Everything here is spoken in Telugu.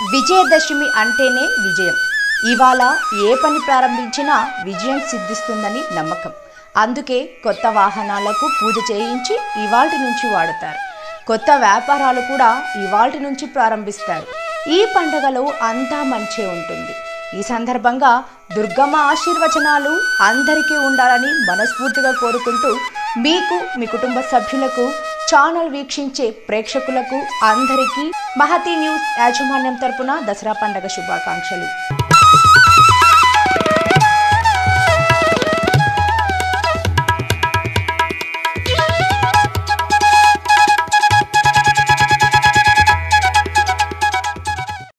విజయదశమి అంటేనే విజయం ఇవాళ ఏ పని ప్రారంభించినా విజయం సిద్ధిస్తుందని నమ్మకం అందుకే కొత్త వాహనాలకు పూజ చేయించి ఇవాల్టి నుంచి వాడుతారు కొత్త వ్యాపారాలు కూడా ఇవాల్టి నుంచి ప్రారంభిస్తారు ఈ పండుగలో అంతా మంచే ఉంటుంది ఈ సందర్భంగా దుర్గమ్మ ఆశీర్వచనాలు అందరికీ ఉండాలని మనస్ఫూర్తిగా కోరుకుంటూ మీకు మీ కుటుంబ సభ్యులకు ఛానల్ వీక్షించే ప్రేక్షకులకు అందరికీ మహతి న్యూస్ యాజమాన్యం తరపున దసరా పండుగ శుభాకాంక్షలు